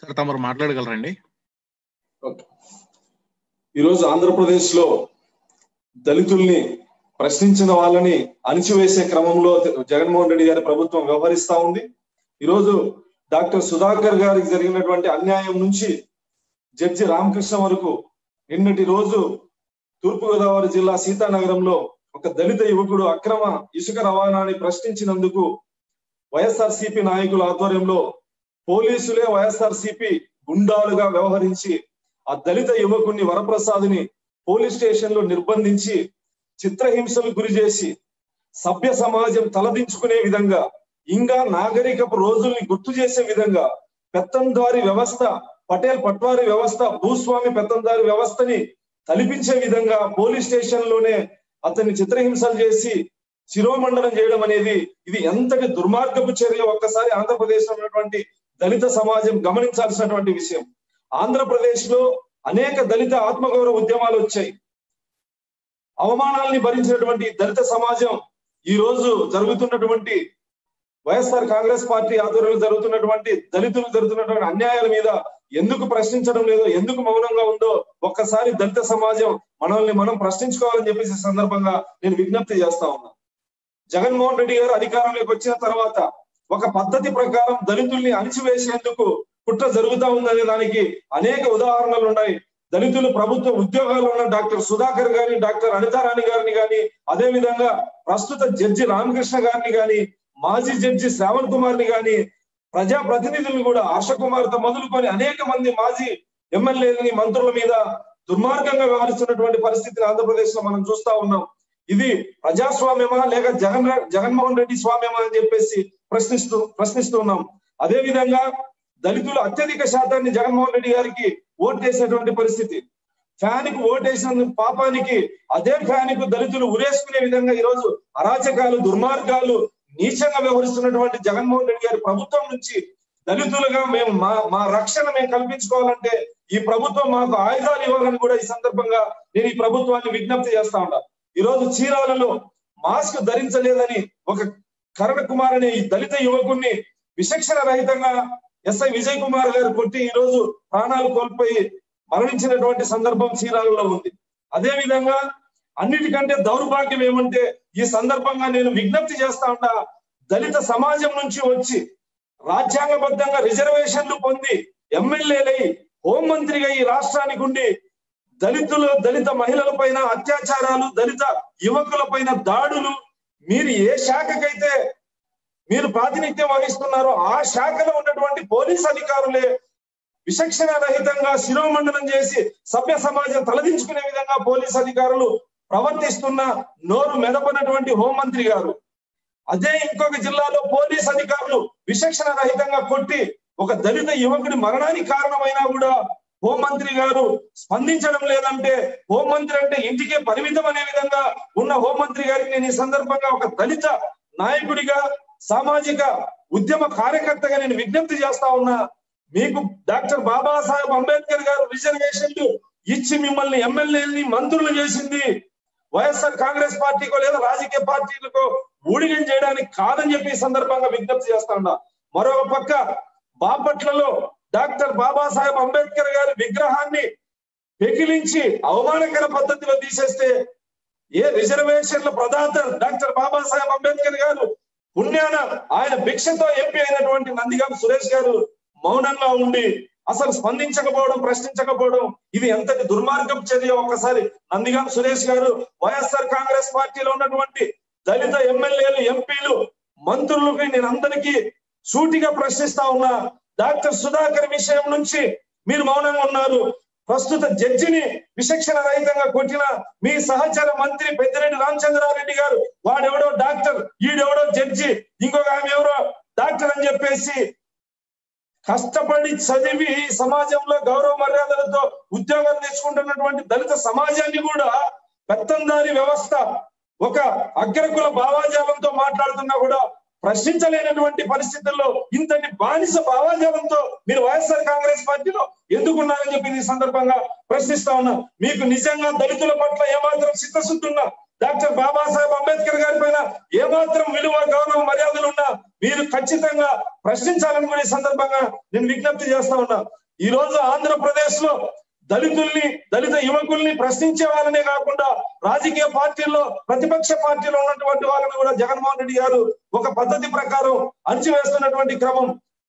sir తమరు మాట్లాడగలరండి okay ఈరోజు ఆంధ్రప్రదేశ్ లో దళితుల్ని ప్రశ్నించిన వాళ్ళని అణిచివేసే క్రమంలో జగన్మోహన్ రెడ్డి గారి ప్రభుత్వం వ్యవహరిస్తా ఉంది ఈరోజు డాక్టర్ సుధాకర్ గారికి జరిగినటువంటి అన్యాయం నుంచి జడ్జి రామకృష్ణ వరకు నిన్నటి రోజు తూర్పుగోదావరి జిల్లా సీతానగరంలో ఒక దళిత యువకుడు అక్రమ ఇసుక రవాణాని ప్రశ్నించినందుకు వైఎస్ఆర్ సిపి నాయకుల ఆధ్వర్యంలో పోలీసులే వైఎస్ఆర్ సిపి గుండాలుగా వ్యవహరించి ఆ దళిత యువకుడిని వరప్రసాద్ని పోలీస్ స్టేషన్ లో నిర్బంధించి చిత్రహింసలు గురి చేసి సభ్య సమాజం తలదించుకునే విధంగా ఇంకా నాగరికపు రోజుల్ని గుర్తు చేసే విధంగా పెత్తందారి వ్యవస్థ పటేల్ పట్వారి వ్యవస్థ భూస్వామి పెత్తందారి వ్యవస్థని తలిపించే విధంగా పోలీస్ స్టేషన్ లోనే అతన్ని చిత్రహింసలు చేసి శిరోమండనం చేయడం అనేది ఇది ఎంతటి దుర్మార్గపు చర్య ఒక్కసారి ఆంధ్రప్రదేశ్ లో ఉన్నటువంటి దళిత సమాజం గమనించాల్సినటువంటి విషయం ఆంధ్రప్రదేశ్ లో అనేక దళిత ఆత్మగౌరవ ఉద్యమాలు వచ్చాయి అవమానాల్ని భరించినటువంటి దళిత సమాజం ఈ రోజు జరుగుతున్నటువంటి వైఎస్ఆర్ కాంగ్రెస్ పార్టీ ఆధ్వర్యంలో జరుగుతున్నటువంటి దళితులు జరుగుతున్నటువంటి అన్యాయాల మీద ఎందుకు ప్రశ్నించడం లేదో ఎందుకు మౌనంగా ఉందో ఒక్కసారి దళిత సమాజం మనల్ని మనం ప్రశ్నించుకోవాలని చెప్పేసి ఈ సందర్భంగా నేను విజ్ఞప్తి చేస్తా ఉన్నా జగన్మోహన్ రెడ్డి గారు అధికారంలోకి వచ్చిన తర్వాత ఒక పద్ధతి ప్రకారం దళితుల్ని అణిచివేసేందుకు కుట్ర జరుగుతా ఉందనే దానికి అనేక ఉదాహరణలు ఉన్నాయి దళితులు ప్రభుత్వ ఉద్యోగాలు ఉన్న డాక్టర్ సుధాకర్ గారిని డాక్టర్ అనితారాణి గారిని గాని అదే విధంగా ప్రస్తుత జడ్జి రామకృష్ణ గారిని గాని మాజీ జడ్జి శ్రావణ్ కుమార్ ని గాని ప్రజా ప్రతినిధులు కూడా హర్ష కుమార్ తో మొదలుకొని అనేక మంది మాజీ ఎమ్మెల్యేలని మంత్రుల మీద దుర్మార్గంగా వ్యవహరిస్తున్నటువంటి పరిస్థితిని ఆంధ్రప్రదేశ్ లో మనం చూస్తా ఉన్నాం ఇది ప్రజాస్వామ్యమా లేక జగన్ జగన్మోహన్ రెడ్డి స్వామ్యమా అని చెప్పేసి ప్రశ్నిస్తూ ప్రశ్నిస్తున్నాం అదే విధంగా దళితులు అత్యధిక శాతాన్ని జగన్మోహన్ రెడ్డి గారికి ఓటు వేసినటువంటి పరిస్థితి ఫ్యాన్ కు ఓటేసిన పాపానికి అదే ఫ్యాన్ కు దళితులు ఉరేసుకునే విధంగా ఈరోజు అరాచకాలు దుర్మార్గాలు నీచంగా వ్యవహరిస్తున్నటువంటి జగన్మోహన్ రెడ్డి గారి ప్రభుత్వం నుంచి దళితులుగా మేము మా మా రక్షణ మేము కల్పించుకోవాలంటే ఈ ప్రభుత్వం మాకు ఆయుధాలు ఇవ్వాలని కూడా ఈ సందర్భంగా నేను ఈ ప్రభుత్వాన్ని విజ్ఞప్తి చేస్తా ఉన్నా ఈ రోజు చీరాలలో మాస్క్ ధరించలేదని ఒక కరణ కుమార్ అనే ఈ దళిత యువకుణ్ణి విచక్షణ రహితంగా ఎస్ఐ విజయ్ కుమార్ గారు కొట్టి ఈ రోజు ప్రాణాలు కోల్పోయి మరణించినటువంటి సందర్భం చీరాలలో ఉంది అదే విధంగా అన్నిటికంటే దౌర్భాగ్యం ఏమంటే ఈ సందర్భంగా నేను విజ్ఞప్తి చేస్తా ఉంటా దళిత సమాజం నుంచి వచ్చి రాజ్యాంగబద్ధంగా రిజర్వేషన్లు పొంది ఎమ్మెల్యేలై హోంమంత్రిగా ఈ రాష్ట్రానికి ఉండి దళితులు దళిత మహిళల పైన అత్యాచారాలు దళిత యువకుల పైన దాడులు మీరు ఏ శాఖకైతే మీరు ప్రాతినిధ్యం వహిస్తున్నారో ఆ శాఖలో ఉన్నటువంటి పోలీస్ అధికారులే విచక్షణ రహితంగా శిరోమండనం చేసి సభ్య సమాజం తలదించుకునే విధంగా పోలీస్ అధికారులు ప్రవర్తిస్తున్న నోరు మెదపనటువంటి హోంమంత్రి గారు అదే ఇంకొక జిల్లాలో పోలీస్ అధికారులు విచక్షణ రహితంగా కొట్టి ఒక దళిత యువకుడి మరణానికి కారణమైనా కూడా హోంమంత్రి గారు స్పందించడం లేదంటే హోంమంత్రి అంటే ఇంటికే పరిమితం అనే విధంగా ఉన్న హోంమంత్రి గారికి నేను ఈ సందర్భంగా ఒక దళిత నాయకుడిగా సామాజిక ఉద్యమ కార్యకర్తగా నేను విజ్ఞప్తి చేస్తా ఉన్నా మీకు డాక్టర్ బాబాసాహెబ్ అంబేద్కర్ గారు రిజర్వేషన్లు ఇచ్చి మిమ్మల్ని ఎమ్మెల్యేని మంత్రులు చేసింది వైఎస్ఆర్ కాంగ్రెస్ పార్టీకో లేదా రాజకీయ పార్టీలకో ఊడిగం చేయడానికి కాదని చెప్పి ఈ సందర్భంగా విజ్ఞప్తి చేస్తా ఉన్నా మరొక పక్క బాపట్లలో డాక్టర్ బాబాసాహెబ్ అంబేద్కర్ గారి విగ్రహాన్ని పెకిలించి అవమానకర పద్ధతిలో తీసేస్తే ఏ రిజర్వేషన్ల ప్రదాత డాక్టర్ బాబాసాహెబ్ అంబేద్కర్ గారు పుణ్యాన ఆయన భిక్షతో ఎంపీ అయినటువంటి నందిగాం సురేష్ గారు మౌనంగా ఉండి అసలు స్పందించకపోవడం ప్రశ్నించకపోవడం ఇది ఎంతటి దుర్మార్గం చర్య ఒక్కసారి నందిగాం సురేష్ గారు వైఎస్ఆర్ కాంగ్రెస్ పార్టీలో ఉన్నటువంటి దళిత ఎమ్మెల్యేలు ఎంపీలు మంత్రులకి నేను అందరికీ సూటిగా ప్రశ్నిస్తా ఉన్నా డాక్టర్ సుధాకర్ విషయం నుంచి మీరు మౌనంగా ఉన్నారు ప్రస్తుత జడ్జిని విచక్షణ రహితంగా కొట్టిన మీ సహచర మంత్రి పెద్దిరెడ్డి రామచంద్రారెడ్డి గారు వాడెవడో డాక్టర్ ఈడెవడో జడ్జి ఇంకొక ఆమె ఎవరో డాక్టర్ అని చెప్పేసి కష్టపడి చదివి సమాజంలో గౌరవ మర్యాదలతో ఉద్యోగాలు తెచ్చుకుంటున్నటువంటి దళిత సమాజాన్ని కూడా పెత్తందారి వ్యవస్థ ఒక అగ్రకుల భావాజాలంతో మాట్లాడుతున్నా కూడా ప్రశ్నించలేనటువంటి పరిస్థితుల్లో ఇంతటి బానిస భావాజాలంతో మీరు వైఎస్ఆర్ కాంగ్రెస్ పార్టీలో ఎందుకున్నారని చెప్పి ఈ సందర్భంగా ప్రశ్నిస్తా ఉన్నా మీకు నిజంగా దళితుల పట్ల ఏమాత్రం చిత్తశుద్ధి ఉన్నా డాక్టర్ బాబాసాహెబ్ అంబేద్కర్ గారి పైన ఏమాత్రం విలువ గౌరవ మర్యాదలు ఉన్నా మీరు ఖచ్చితంగా ప్రశ్నించాలని కూడా ఈ సందర్భంగా నేను విజ్ఞప్తి చేస్తా ఉన్నా ఈ రోజు ఆంధ్రప్రదేశ్ లో దళితుల్ని దళిత యువకుల్ని ప్రశ్నించే వాళ్ళనే కాకుండా రాజకీయ పార్టీల్లో ప్రతిపక్ష పార్టీలో ఉన్నటువంటి వాళ్ళని కూడా జగన్మోహన్ రెడ్డి గారు ఒక పద్ధతి ప్రకారం అణచివేస్తున్నటువంటి క్రమం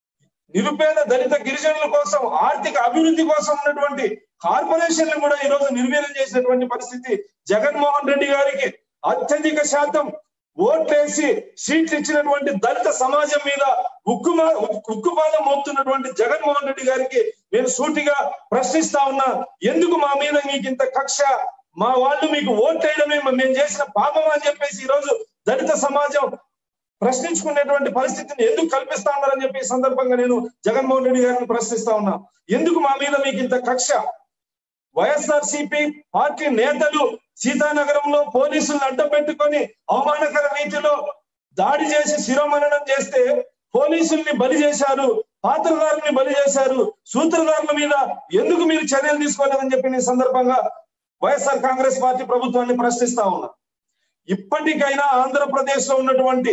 నిరుపేద దళిత గిరిజనుల కోసం ఆర్థిక అభివృద్ధి కోసం ఉన్నటువంటి కార్పొరేషన్లు కూడా ఈ రోజు నిర్వీర్యం చేసినటువంటి పరిస్థితి జగన్మోహన్ రెడ్డి గారికి అత్యధిక శాతం ఓట్లేసి సీట్లు ఇచ్చినటువంటి దళిత సమాజం మీద ఉక్కు ఉక్కుపాదం మోపుతున్నటువంటి జగన్మోహన్ రెడ్డి గారికి నేను సూటిగా ప్రశ్నిస్తా ఉన్నా ఎందుకు మా మీద మీకు ఇంత కక్ష మా వాళ్ళు మీకు ఓట్లేయడమే మేము చేసిన పాపం అని చెప్పేసి ఈ రోజు దళిత సమాజం ప్రశ్నించుకునేటువంటి పరిస్థితిని ఎందుకు కల్పిస్తా ఉన్నారని చెప్పి ఈ సందర్భంగా నేను జగన్మోహన్ రెడ్డి గారిని ప్రశ్నిస్తా ఉన్నా ఎందుకు మా మీద మీకు ఇంత కక్ష వైఎస్ఆర్ సిపి పార్టీ నేతలు సీతానగరంలో పోలీసులను అడ్డం పెట్టుకొని అవమానకర రీతిలో దాడి చేసి శిరోమరణం చేస్తే పోలీసుల్ని బలి చేశారు పాత్రదారుల్ని బలి చేశారు సూత్రధారుల మీద ఎందుకు మీరు చర్యలు తీసుకోలేదని చెప్పి నేను సందర్భంగా వైఎస్ఆర్ కాంగ్రెస్ పార్టీ ప్రభుత్వాన్ని ప్రశ్నిస్తా ఉన్నా ఇప్పటికైనా ఆంధ్రప్రదేశ్ లో ఉన్నటువంటి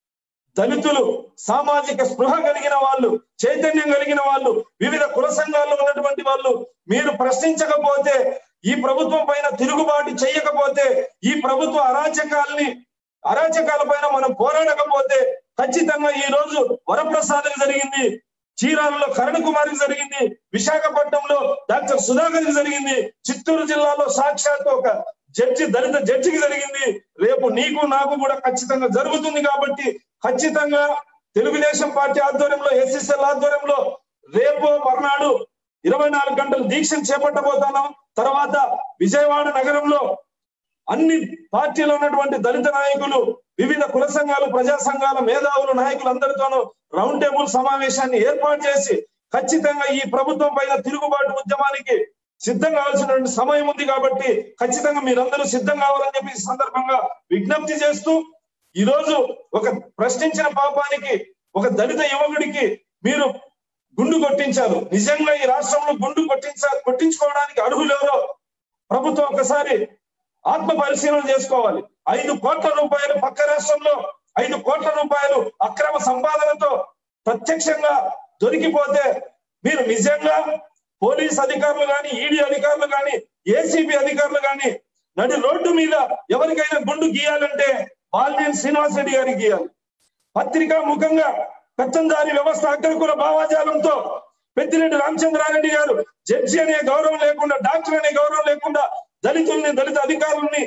దళితులు సామాజిక స్పృహ కలిగిన వాళ్ళు చైతన్యం కలిగిన వాళ్ళు వివిధ కుల సంఘాల్లో ఉన్నటువంటి వాళ్ళు మీరు ప్రశ్నించకపోతే ఈ ప్రభుత్వం పైన తిరుగుబాటు చేయకపోతే ఈ ప్రభుత్వ అరాచకాల్ని అరాచకాల పైన మనం పోరాడకపోతే ఖచ్చితంగా ఈ రోజు వరప్రసాద్కి జరిగింది చీరాలలో కరణ్ కుమార్కి జరిగింది విశాఖపట్నంలో డాక్టర్ సుధాకర్కి జరిగింది చిత్తూరు జిల్లాలో సాక్షాత్ ఒక జడ్జి దళిత జడ్జికి జరిగింది రేపు నీకు నాకు కూడా ఖచ్చితంగా జరుగుతుంది కాబట్టి ఖచ్చితంగా తెలుగుదేశం పార్టీ ఆధ్వర్యంలో ఎస్ఎస్ఎల్ ఆధ్వర్యంలో రేపు మర్నాడు ఇరవై నాలుగు గంటలు దీక్షను చేపట్టబోతున్నాం తర్వాత విజయవాడ నగరంలో అన్ని పార్టీలో ఉన్నటువంటి దళిత నాయకులు వివిధ కుల సంఘాలు ప్రజా సంఘాల మేధావులు నాయకులు అందరితోనూ రౌండ్ టేబుల్ సమావేశాన్ని ఏర్పాటు చేసి ఖచ్చితంగా ఈ ప్రభుత్వం పైన తిరుగుబాటు ఉద్యమానికి సిద్ధం కావాల్సినటువంటి సమయం ఉంది కాబట్టి ఖచ్చితంగా మీరందరూ సిద్ధం కావాలని చెప్పి ఈ సందర్భంగా విజ్ఞప్తి చేస్తూ ఈ రోజు ఒక ప్రశ్నించిన పాపానికి ఒక దళిత యువకుడికి మీరు గుండు కొట్టించారు నిజంగా ఈ రాష్ట్రంలో గుండు కొట్టించారు కొట్టించుకోవడానికి అర్హులు ఎవరో ప్రభుత్వం ఒకసారి ఆత్మ పరిశీలన చేసుకోవాలి ఐదు కోట్ల రూపాయలు పక్క రాష్ట్రంలో ఐదు కోట్ల రూపాయలు అక్రమ సంపాదనతో ప్రత్యక్షంగా దొరికిపోతే మీరు నిజంగా పోలీస్ అధికారులు కానీ ఈడీ అధికారులు కానీ ఏసీబీ అధికారులు కానీ నడి రోడ్డు మీద ఎవరికైనా గుండు గీయాలంటే బాలినేని శ్రీనివాస్ రెడ్డి గారికి గీయాలి పత్రికా ముఖంగా పెత్తందారి వ్యవస్థ అగ్రకుల భావాజాలంతో పెద్దిరెడ్డి రామచంద్రారెడ్డి గారు జడ్జి అనే గౌరవం లేకుండా డాక్టర్ అనే గౌరవం లేకుండా దళితుల్ని దళిత అధికారుల్ని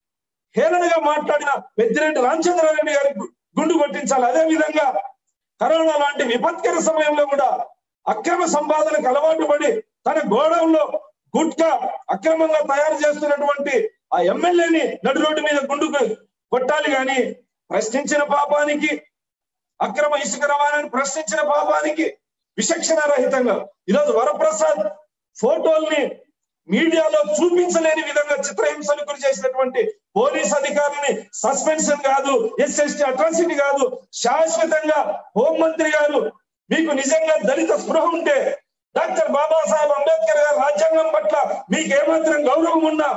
హేళనగా మాట్లాడిన పెద్దిరెడ్డి రామచంద్రారెడ్డి గారికి గుండు కొట్టించాలి అదే విధంగా కరోనా లాంటి విపత్కర సమయంలో కూడా అక్రమ సంపాదనకు అలవాటు పడి తన గోడౌన్లో గుట్కా అక్రమంగా తయారు చేస్తున్నటువంటి ఆ ఎమ్మెల్యేని నడు రోడ్డు మీద గుండు కొట్టాలి కానీ ప్రశ్నించిన పాపానికి అక్రమ ఇసుక రవాణాన్ని ప్రశ్నించిన పాపానికి విచక్షణ రహితంగా ఈరోజు వరప్రసాద్ ఫోటోల్ని మీడియాలో చూపించలేని విధంగా చిత్రహింసలు గురి చేసినటువంటి పోలీస్ అధికారులని సస్పెన్షన్ కాదు ఎస్ఎస్టీ అట్రాసిటీ కాదు శాశ్వతంగా హోంమంత్రి గారు మీకు నిజంగా దళిత స్పృహ ఉంటే డాక్టర్ బాబాసాహెబ్ అంబేద్కర్ గారి రాజ్యాంగం పట్ల మీకు ఏమాత్రం గౌరవం ఉన్నా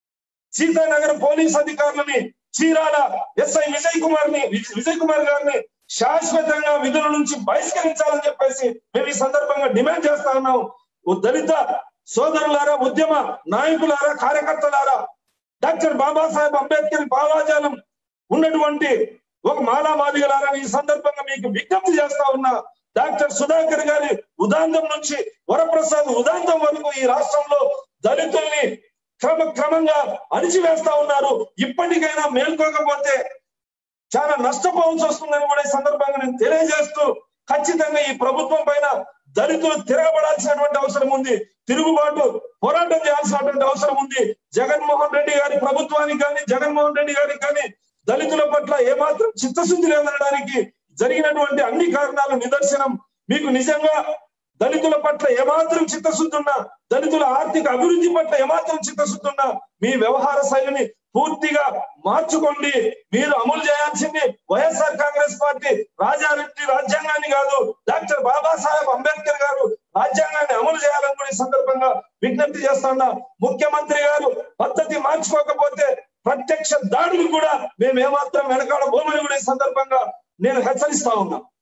సీతానగర్ పోలీస్ అధికారులని చీరాల ఎస్ఐ విజయ్ కుమార్ ని విజయ్ కుమార్ గారిని శాశ్వతంగా విధుల నుంచి బహిష్కరించాలని చెప్పేసి మేము ఈ సందర్భంగా డిమాండ్ చేస్తా ఉన్నాం ఓ దళిత సోదరులారా ఉద్యమ నాయకులారా కార్యకర్తలారా డాక్టర్ బాబాసాహెబ్ అంబేద్కర్ భావాజాలం ఉన్నటువంటి ఒక మాలా మాదిగలారా ఈ సందర్భంగా మీకు విజ్ఞప్తి చేస్తా ఉన్నా డాక్టర్ సుధాకర్ గారి ఉదాంతం నుంచి వరప్రసాద్ ఉదాంతం వరకు ఈ రాష్ట్రంలో దళితుల్ని క్రమక్రమంగా అణిచివేస్తా ఉన్నారు ఇప్పటికైనా మేల్కోకపోతే చాలా నష్టపోవాల్సి వస్తుందని కూడా ఈ సందర్భంగా నేను తెలియజేస్తూ ఖచ్చితంగా ఈ ప్రభుత్వం పైన దళితులు తిరగబడాల్సినటువంటి అవసరం ఉంది తిరుగుబాటు పోరాటం చేయాల్సినటువంటి అవసరం ఉంది జగన్మోహన్ రెడ్డి గారి ప్రభుత్వానికి కానీ జగన్మోహన్ రెడ్డి గారికి కానీ దళితుల పట్ల ఏమాత్రం చిత్తశుద్ధి లేదనడానికి జరిగినటువంటి అన్ని కారణాలు నిదర్శనం మీకు నిజంగా దళితుల పట్ల ఏమాత్రం చిత్తశుద్ధి ఉన్నా దళితుల ఆర్థిక అభివృద్ధి పట్ల ఏమాత్రం చిత్తశుద్ధి ఉన్నా మీ వ్యవహార శైలిని పూర్తిగా మార్చుకోండి మీరు అమలు చేయాల్సింది వైఎస్ఆర్ కాంగ్రెస్ పార్టీ రాజారెడ్డి రాజ్యాంగాన్ని కాదు డాక్టర్ బాబాసాహెబ్ అంబేద్కర్ గారు రాజ్యాంగాన్ని అమలు చేయాలని కూడా ఈ సందర్భంగా విజ్ఞప్తి చేస్తున్నా ముఖ్యమంత్రి గారు పద్ధతి మార్చుకోకపోతే ప్రత్యక్ష దాడులు కూడా మేము ఏమాత్రం వెనకాడ భూమిని కూడా ఈ సందర్భంగా నేను హెచ్చరిస్తా ఉన్నా